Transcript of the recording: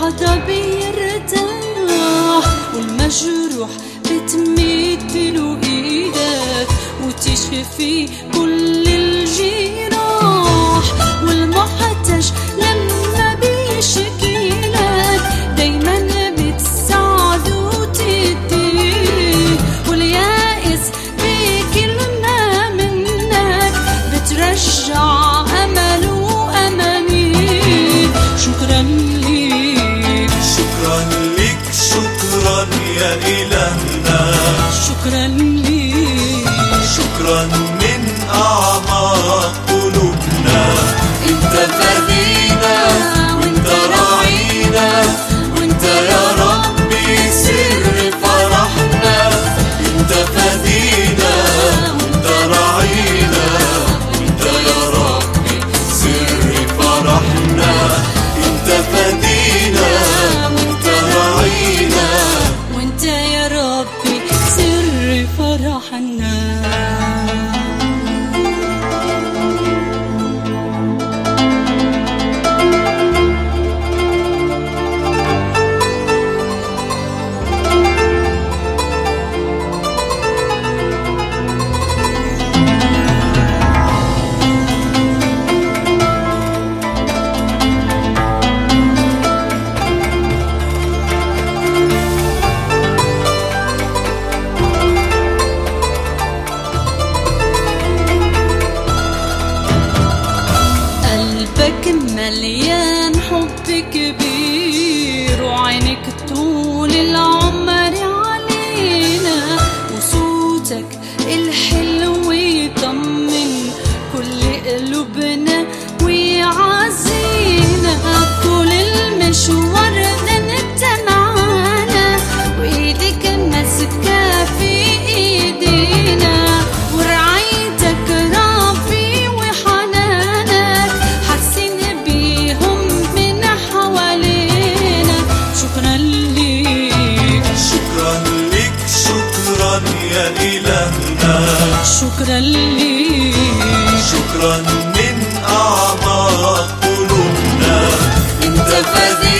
حدا بيرتاح والمجروح بتمد له ايدك وتشفي كل الجراح والمحتج لما بيشكي لك دايما بتساعد وتديه واليائس بكلمة منك بترجع أمل وأماني شكرا ليك شكرا لك شكرا يا إلهنا شكرا ليك شكرا من أعماق قلوبنا انت فدينا وانت راعينا وانت يا ربي سر فرحنا انت فدينا وانت راعينا وانت يا ربي سر فرحنا انت فدينا وانت راعينا وانت يا ربي سر فرحنا قلبك مليان حب كبير وعينك طول العمر علينا وصوتك الحلو يطمن كل قلوبنا ويعزينا طول المشوار ده انت معانا وايدك ماسكة في ايدينا ورعايتك رافي وحنانك حاسين بيهم من حوالينا شكرا ليك شكرا لك شكرا يا إلهنا شكرا ليك شكرا من أعماق قلوبنا انت فدينا